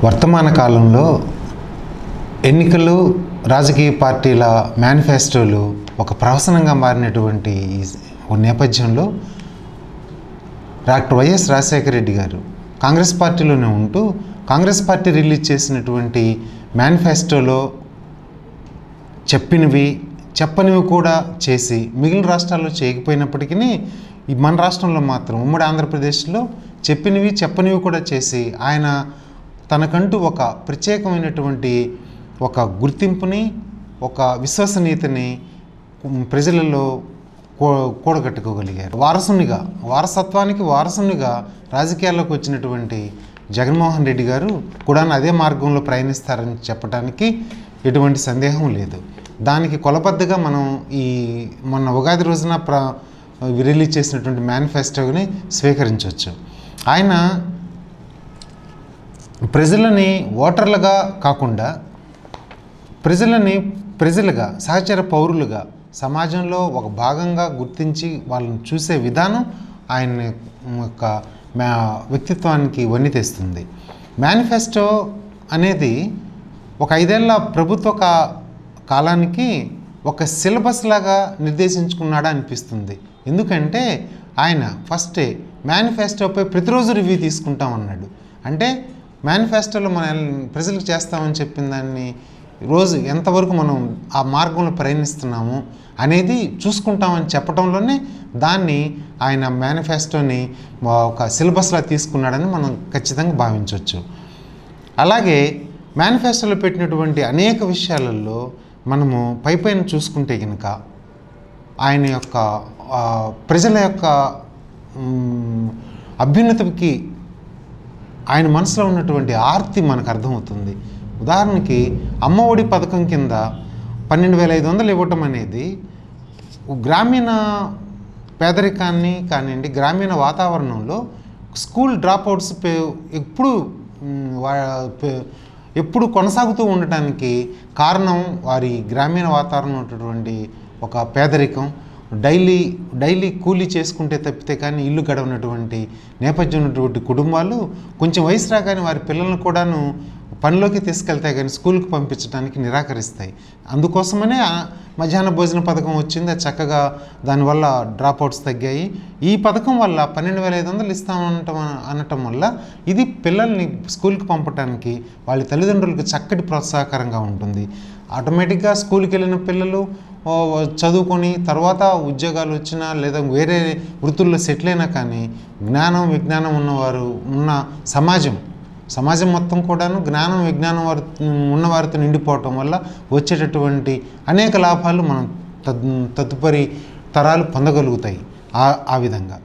వర్తమాన కాలంలో ఎన్నికలు రాజకీయ పార్టీల మేనిఫెస్టోలు ఒక ప్రహసనంగా మారినటువంటి ఈ ఒక నేపథ్యంలో డాక్టర్ వైఎస్ రాజశేఖర రెడ్డి గారు కాంగ్రెస్ పార్టీలోనే ఉంటూ కాంగ్రెస్ పార్టీ రిలీజ్ చేసినటువంటి మేనిఫెస్టోలో చెప్పినవి చెప్పనివి కూడా చేసి మిగిలిన రాష్ట్రాల్లో చేయకపోయినప్పటికీ ఈ మన రాష్ట్రంలో మాత్రం ఉమ్మడి ఆంధ్రప్రదేశ్లో చెప్పినవి చెప్పనివి కూడా చేసి ఆయన తనకంటూ ఒక ప్రత్యేకమైనటువంటి ఒక గుర్తింపుని ఒక విశ్వసనీయతని ఉమ్, ప్రజలలో కూ కూడగట్టుకోగలిగారు వారసునిగా వారసత్వానికి వారసునిగా రాజకీయాల్లోకి వచ్చినటువంటి జగన్మోహన్ రెడ్డి గారు కూడా అదే మార్గంలో ప్రయాణిస్తారని చెప్పడానికి ఎటువంటి సందేహం లేదు దానికి కొలబద్దగా మనం ఈ మొన్న ఉగాది రోజున ప్ర రిలీజ్ చేసినటువంటి మేనిఫెస్టోని స్వీకరించవచ్చు ఆయన ప్రజలని ఓటర్లుగా కాకుండా ప్రజలని ప్రజలుగా సహచర పౌరులుగా సమాజంలో ఒక భాగంగా గుర్తించి వాళ్ళని చూసే విధానం ఆయన యొక్క మా వ్యక్తిత్వానికి వన్ని తెస్తుంది మేనిఫెస్టో అనేది ఒక ఐదేళ్ల ప్రభుత్వ కా కాలానికి ఒక సిలబస్ లాగా నిర్దేశించుకున్నాడా అనిపిస్తుంది ఎందుకంటే ఆయన ఫస్టే మేనిఫెస్టోపై ప్రతిరోజు రివ్యూ తీసుకుంటాం అన్నాడు అంటే మేనిఫెస్టోలో మనం ప్రజలకు చేస్తామని చెప్పిన దాన్ని రోజు ఎంతవరకు మనం ఆ మార్గంలో ప్రయాణిస్తున్నాము అనేది చూసుకుంటామని చెప్పడంలోనే దాన్ని ఆయన మేనిఫెస్టోని ఒక సిలబస్లా తీసుకున్నాడని మనం ఖచ్చితంగా భావించవచ్చు అలాగే మేనిఫెస్టోలో పెట్టినటువంటి అనేక విషయాలలో మనము పైపైన చూసుకుంటే కనుక ఆయన యొక్క ఆ, ప్రజల యొక్క మ్, అభ్యున్నతికి ఆయన మనసులో ఉన్నటువంటి ఆర్తి మనకు అర్థమవుతుంది ఉదాహరణకి అమ్మ ఒడి పథకం కింద పన్నెండు వేల ఐదు వందలు ఇవ్వటం అనేది గ్రామీణ పేదరికాన్ని కానివ్వండి గ్రామీణ వాతావరణంలో స్కూల్ డ్రాప్అవుట్స్ ఎప్పుడు మ్, వా- పే- ఎప్పుడు కొనసాగుతూ ఉండటానికి కారణం వారి గ్రామీణ వాతావరణం ఉన్నటువంటి ఒక పేదరికం డైలీ డైలీ కూలీ చేసుకుంటే తప్పితే కానీ ఇల్లు గడవనటువంటి నేపథ్యం ఉన్నటువంటి కుటుంబాలు కొంచెం వయసు రాగానే వారి పిల్లలను కూడాను పనిలోకి తీసుకెళ్తాయి కానీ స్కూల్కి పంపించడానికి నిరాకరిస్తాయి అందుకోసమనే ఆ మధ్యాహ్న భోజన పథకం వచ్చింది అది చక్కగా దానివల్ల డ్రాప్అవుట్స్ తగ్గాయి ఈ పథకం వల్ల పన్నెండు వేల ఐదు వందలు ఇస్తామనటం అనటం వల్ల ఇది పిల్లల్ని స్కూల్కి పంపడానికి వాళ్ళ తల్లిదండ్రులకు చక్కటి ప్రోత్సాహకరంగా ఉంటుంది ఆటోమేటిక్గా స్కూల్కి వెళ్ళిన పిల్లలు ఓ, చదువుకొని తర్వాత ఉద్యోగాలు వచ్చినా లేదా వేరే వృత్తుల్లో సెటిల్ అయినా కానీ జ్ఞానం విజ్ఞానం ఉన్నవారు ఉన్న సమాజం సమాజం మొత్తం కూడాను జ్ఞానం విజ్ఞానం వారి ఉన్నవారితో నిండిపోవటం వల్ల వచ్చేటటువంటి అనేక లాభాలు మనం తద్ తదుపరి తరాలు పొందగలుగుతాయి ఆ ఆ విధంగా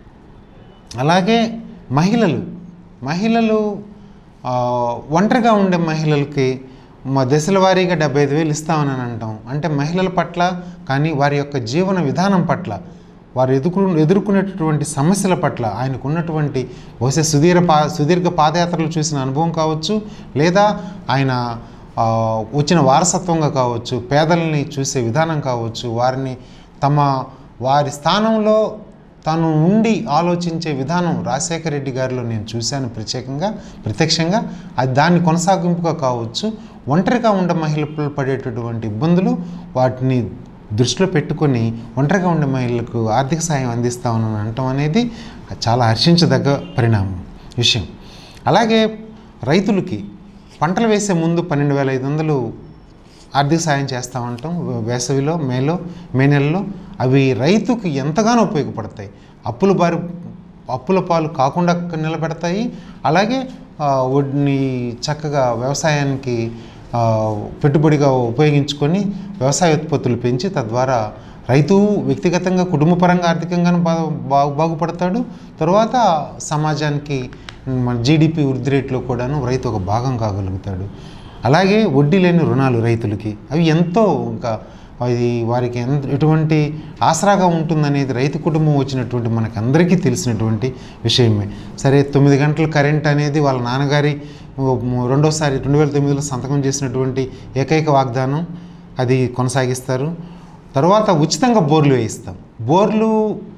అలాగే మహిళలు మహిళలు ఆ, ఒంటరిగా ఉండే మహిళలకి మా దశల వారీగా డెబ్బై ఐదు వేలు ఇస్తామని అంటాం అంటే మహిళల పట్ల కానీ వారి యొక్క జీవన విధానం పట్ల వారు ఎదుర్కొ ఎదుర్కొనేటటువంటి సమస్యల పట్ల ఆయనకు ఉన్నటువంటి బహుశా సుదీర్ఘ పా సుదీర్ఘ పాదయాత్రలు చూసిన అనుభవం కావచ్చు లేదా ఆయన ఆ, వచ్చిన వారసత్వంగా కావచ్చు పేదల్ని చూసే విధానం కావచ్చు వారిని తమ వారి స్థానంలో తను ఉండి ఆలోచించే విధానం రాజశేఖర రెడ్డి గారిలో నేను చూశాను ప్రత్యేకంగా ప్రత్యక్షంగా అది దాన్ని కొనసాగింపుగా కావచ్చు ఒంటరిగా ఉండే మహిళలు పడేటటువంటి ఇబ్బందులు వాటిని దృష్టిలో పెట్టుకొని ఒంటరిగా ఉండే మహిళలకు ఆర్థిక సాయం అందిస్తామని అనటం అనేది చాలా హర్షించదగ్గ పరిణామం విషయం అలాగే రైతులకి పంటలు వేసే ముందు పన్నెండు వేల ఐదు వందలు ఆర్థిక సాయం చేస్తామంటాం వేసవిలో మేలో మే నెలలో అవి రైతుకు ఎంతగానో ఉపయోగపడతాయి అప్పుల బారి అప్పుల పాలు కాకుండా నిలబెడతాయి అలాగే ఆ, వాటిని చక్కగా వ్యవసాయానికి ఆ, పెట్టుబడిగా ఉపయోగించుకొని వ్యవసాయ ఉత్పత్తులు పెంచి తద్వారా రైతు వ్యక్తిగతంగా కుటుంబపరంగా ఆర్థికంగాను బాగా బాగు బాగుపడతాడు తర్వాత సమాజానికి మన జీడిపి వృద్ధి రేట్లో కూడాను రైతు ఒక భాగం కాగలుగుతాడు అలాగే వడ్డీ లేని రుణాలు రైతులకి అవి ఎంతో ఇంకా అది వారికి ఎంత ఎటువంటి ఆసరాగా ఉంటుందనేది రైతు కుటుంబం వచ్చినటువంటి మనకు అందరికీ తెలిసినటువంటి విషయమే సరే తొమ్మిది గంటల కరెంట్ అనేది వాళ్ళ నాన్నగారి ఓ, రెండోసారి రెండు వేల తొమ్మిదిలో సంతకం చేసినటువంటి ఏకైక వాగ్దానం అది కొనసాగిస్తారు తర్వాత ఉచితంగా బోర్లు వేయిస్తాం బోర్లు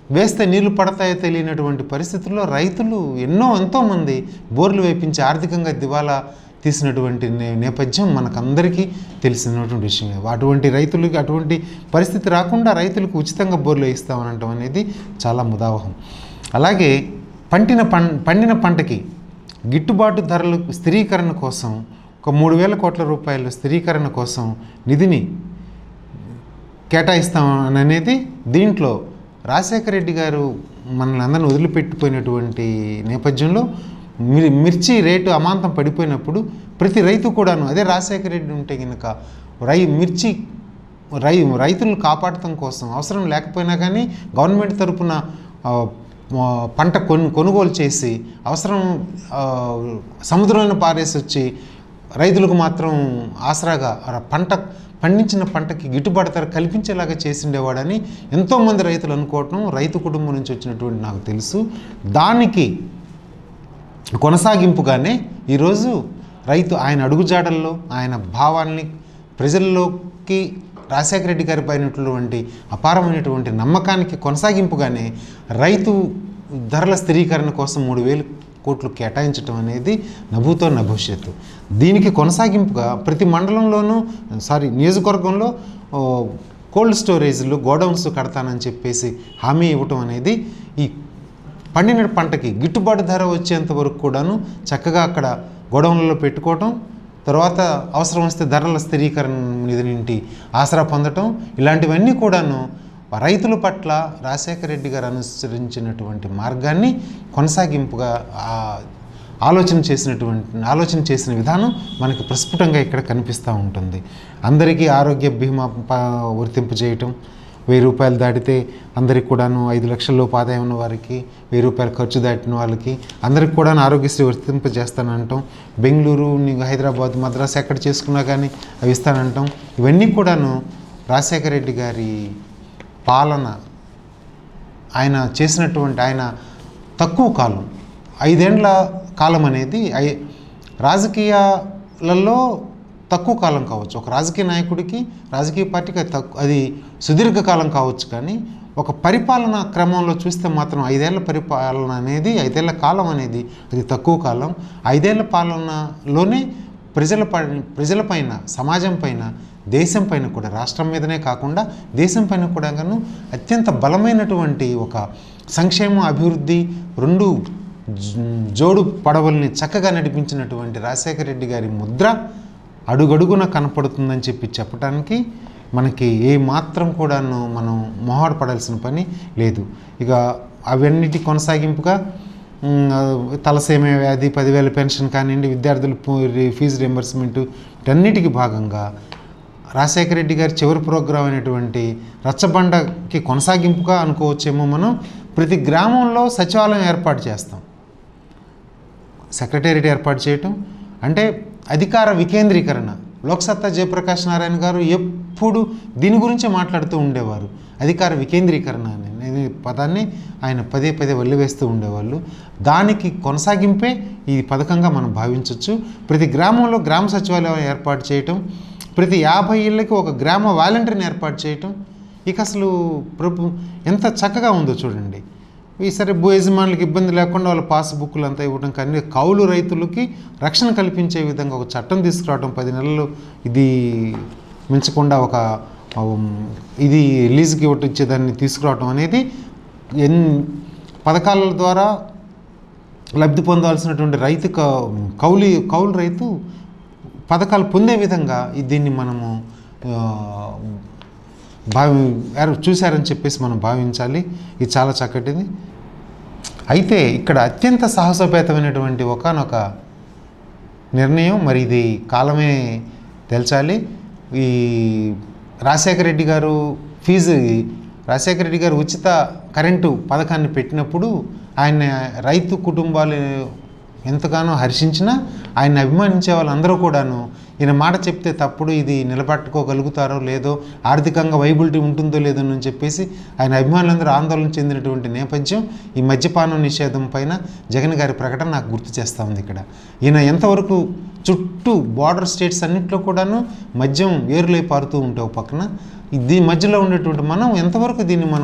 వేస్తే నీళ్లు పడతాయో తెలియనటువంటి పరిస్థితుల్లో రైతులు ఎన్నో ఎంతోమంది బోర్లు వేపించి ఆర్థికంగా దివాలా తీసినటువంటి నే- నేపథ్యం మనకందరికీ తెలిసినటువంటి విషయం అటువంటి రైతులకి అటువంటి పరిస్థితి రాకుండా రైతులకు ఉచితంగా బోర్లు వేయిస్తామనటం అనేది చాలా ముదావహం అలాగే పండిన పం పండిన పంటకి గిట్టుబాటు ధరలు స్థిరీకరణ కోసం ఒక మూడు వేల కోట్ల రూపాయల స్థిరీకరణ కోసం నిధిని కేటాయిస్తాం అని అనేది దీంట్లో రాజశేఖర రెడ్డి గారు మనల్ని అందరిని వదిలిపెట్టిపోయినటువంటి నేపథ్యంలో మిర్ మిర్చి రేటు అమాంతం పడిపోయినప్పుడు ప్రతి రైతు కూడాను అదే రాజశేఖర రెడ్డి ఉంటే కనుక రై మిర్చి రై రైతులను కాపాడటం కోసం అవసరం లేకపోయినా కానీ గవర్నమెంట్ తరపున ఆ, ఆ, పంట కొను కొనుగోలు చేసి అవసరం ఆ, సముద్రంలో పారేసి వచ్చి రైతులకు మాత్రం ఆసరాగా ఆ పంట పండించిన పంటకి గిట్టుబాటు ధర కల్పించేలాగా చేసిండేవాడని ఎంతోమంది రైతులు అనుకోవటం రైతు కుటుంబం నుంచి వచ్చినటువంటి నాకు తెలుసు దానికి కొనసాగింపుగానే ఈరోజు రైతు ఆయన అడుగుజాడల్లో ఆయన భావాల్ని ప్రజల్లోకి రాజశేఖర రెడ్డి గారి పైనటువంటి అపారమైనటువంటి నమ్మకానికి కొనసాగింపుగానే రైతు ధరల స్థిరీకరణ కోసం మూడు వేలు కోట్లు కేటాయించడం అనేది నభూతో నభవిష్యత్తు దీనికి కొనసాగింపుగా ప్రతి మండలంలోనూ సారీ నియోజకవర్గంలో ఓ, కోల్డ్ స్టోరేజ్లు గోడౌన్స్ కడతానని చెప్పేసి హామీ ఇవ్వటం అనేది ఈ పండిన పంటకి గిట్టుబాటు ధర వచ్చేంత వరకు కూడాను చక్కగా అక్కడ గోడౌన్లలో పెట్టుకోవటం తర్వాత అవసరం వస్తే ధరల స్థిరీకరణ నిధి నుండి ఆసరా పొందటం ఇలాంటివన్నీ కూడాను రైతుల పట్ల రాజశేఖర రెడ్డి గారు అనుసరించినటువంటి మార్గాన్ని కొనసాగింపుగా ఆ ఆలోచన చేసినటువంటి ఆలోచన చేసిన విధానం మనకి ప్రస్ఫుటంగా ఇక్కడ కనిపిస్తూ ఉంటుంది అందరికీ ఆరోగ్య బీమా ప- వర్తింపు చేయటం వెయ్యి రూపాయలు దాటితే అందరికి కూడాను ఐదు లక్షల లోపు ఆదాయం ఉన్న వారికి వెయ్యి రూపాయలు ఖర్చు దాటిన వాళ్ళకి అందరికి కూడా ఆరోగ్యశ్రీ వర్తింపజేస్తానంటాం బెంగళూరు ని- హైదరాబాద్ మద్రాసు ఎక్కడ చేసుకున్నా కానీ అవి ఇస్తానంటాం ఇవన్నీ కూడాను రాజశేఖర రెడ్డి గారి పాలన ఆయన చేసినటువంటి ఆయన తక్కువ కాలం ఐదేండ్ల కాలం అనేది ఐ రాజకీయాలలో తక్కువ కాలం కావచ్చు ఒక రాజకీయ నాయకుడికి రాజకీయ పార్టీకి అది తక్కు అది సుదీర్ఘ కాలం కావచ్చు కానీ ఒక పరిపాలన క్రమంలో చూస్తే మాత్రం ఐదేళ్ల పరిపాలన అనేది ఐదేళ్ల కాలం అనేది అది తక్కువ కాలం ఐదేళ్ల పాలనలోనే ప్రజల ప ప్రజలపైన సమాజం పైన దేశం పైన కూడా రాష్ట్రం మీదనే కాకుండా దేశం పైన కూడా గాను అత్యంత బలమైనటువంటి ఒక సంక్షేమ అభివృద్ధి రెండు జ- జోడు పడవల్ని చక్కగా నడిపించినటువంటి రాజశేఖర రెడ్డి గారి ముద్ర అడుగడుగున కనపడుతుందని చెప్పి చెప్పడానికి మనకి ఏ మాత్రం కూడాను మనం మొహాట పడాల్సిన పని లేదు ఇక అవన్నిటి కొనసాగింపుగా ఉమ్, తలసేమ వ్యాధి పదివేల పెన్షన్ కానివ్వండి విద్యార్థుల పు- రి- ఫీజు రియంబర్స్మెంట్ వీటన్నిటికీ భాగంగా రాజశేఖర రెడ్డి గారి చివరి ప్రోగ్రాం అయినటువంటి రచ్చబండకి కొనసాగింపుగా అనుకోవచ్చేమో మనం ప్రతి గ్రామంలో సచివాలయం ఏర్పాటు చేస్తాం సెక్రటేరియట్ ఏర్పాటు చేయటం అంటే అధికార వికేంద్రీకరణ లోక్సత్తా జయప్రకాష్ నారాయణ గారు ఎప్పుడు దీని గురించే మాట్లాడుతూ ఉండేవారు అధికార వికేంద్రీకరణ అనే పదాన్ని ఆయన పదే పదే వల్లివేస్తూ ఉండేవాళ్ళు దానికి కొనసాగింపే ఈ పథకంగా మనం భావించవచ్చు ప్రతి గ్రామంలో గ్రామ సచివాలయం ఏర్పాటు చేయటం ప్రతి యాభై ఇళ్ళకి ఒక గ్రామ వాలంటీర్ని ఏర్పాటు చేయటం ఇక అసలు ప్రభు ఎంత చక్కగా ఉందో చూడండి ఈ సరే భూ యజమానులకు ఇబ్బంది లేకుండా వాళ్ళ పాస్బుక్లు అంతా ఇవ్వడం కానీ కౌలు రైతులకి రక్షణ కల్పించే విధంగా ఒక చట్టం తీసుకురావడం పది నెలలు ఇది మించకుండా ఒక ఉమ్, ఇది లీజుకి ఇవ్వటం ఇచ్చేదాన్ని తీసుకురావడం అనేది ఎన్ పథకాల ద్వారా లబ్ధి పొందాల్సినటువంటి రైతు కౌ- కౌలు కౌలు రైతు పథకాలు పొందే విధంగా ఈ దీన్ని మనము ఆ, భావి ఎవరు చూశారని చెప్పేసి మనం భావించాలి ఇది చాలా చక్కటిది అయితే ఇక్కడ అత్యంత సాహసోపేతమైనటువంటి ఒకనొక నిర్ణయం మరి ఇది కాలమే తెల్చాలి ఈ రాజశేఖర రెడ్డి గారు ఫీజు రాజశేఖర రెడ్డి గారు ఉచిత కరెంటు పథకాన్ని పెట్టినప్పుడు ఆయన రైతు కుటుంబాలు ఎంతగానో హర్షించినా ఆయన అభిమానించే వాళ్ళందరూ కూడాను ఈయన మాట చెప్తే తప్పుడు ఇది నిలబట్టుకోగలుగుతారో లేదో ఆర్థికంగా వైబిలిటీ ఉంటుందో లేదో అని చెప్పేసి ఆయన అభిమానులందరూ ఆందోళన చెందినటువంటి నేపథ్యం ఈ మద్యపానం నిషేధం పైన జగన్ గారి ప్రకటన నాకు గుర్తు చేస్తూ ఉంది ఇక్కడ ఈయన ఎంతవరకు చుట్టూ బార్డర్ స్టేట్స్ అన్నింటిలో కూడాను మద్యం ఏరులై పారుతూ ఉంటే ఒక పక్కన ఈ దీని మధ్యలో ఉండేటువంటి మనం ఎంతవరకు దీన్ని మనం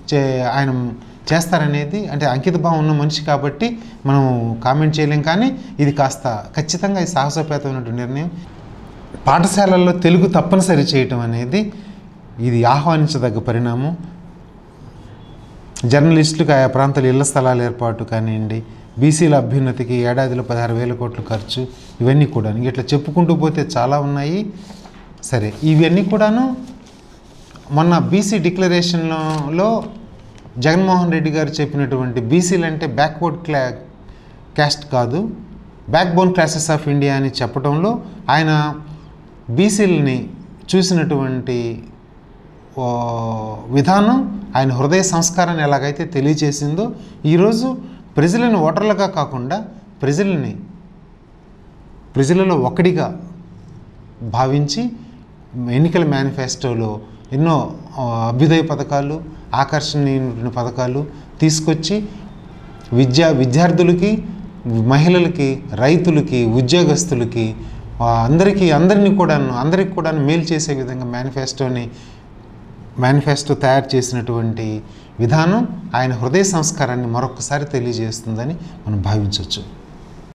చే ఆయన చేస్తారనేది అంటే అంకిత భావం ఉన్న మనిషి కాబట్టి మనం కామెంట్ చేయలేం కానీ ఇది కాస్త ఖచ్చితంగా ఈ సాహసోపేతమైనటువంటి నిర్ణయం పాఠశాలల్లో తెలుగు తప్పనిసరి చేయటం అనేది ఇది ఆహ్వానించదగ్గ పరిణామం జర్నలిస్టులకు ఆయా ప్రాంతాల ఇళ్ల స్థలాల ఏర్పాటు కానివ్వండి బీసీల అభ్యున్నతికి ఏడాదిలో పదహారు వేల కోట్లు ఖర్చు ఇవన్నీ కూడా ఇట్లా చెప్పుకుంటూ పోతే చాలా ఉన్నాయి సరే ఇవన్నీ కూడాను మొన్న బీసీ డిక్లరేషన్లో జగన్మోహన్ రెడ్డి గారు చెప్పినటువంటి బీసీలు అంటే బ్యాక్వర్డ్ క్లా క్యాస్ట్ కాదు backbone classes of India అని చెప్పడంలో ఆయన బీసీలని చూసినటువంటి ఓ విధానం ఆయన హృదయ సంస్కారాన్ని ఎలాగైతే తెలియచేసిందో ఈరోజు ప్రజలను ఓటర్లుగా కాకుండా ప్రజల్ని ప్రజలలో ఒకటిగా భావించి ఎన్నికల మేనిఫెస్టోలో ఎన్నో ఆ, అభ్యుదయ పథకాలు ఆకర్షణీయమైన పథకాలు తీసుకొచ్చి విద్యా విద్యార్థులకి మహిళలకి రైతులకి ఉద్యోగస్తులకి ఆ, అందరికీ అందరినీ కూడాను అందరికి కూడా మేలు చేసే విధంగా మేనిఫెస్టోని మేనిఫెస్టో తయారు చేసినటువంటి విధానం ఆయన హృదయ సంస్కారాన్ని మరొకసారి తెలియజేస్తుందని మనం భావించవచ్చు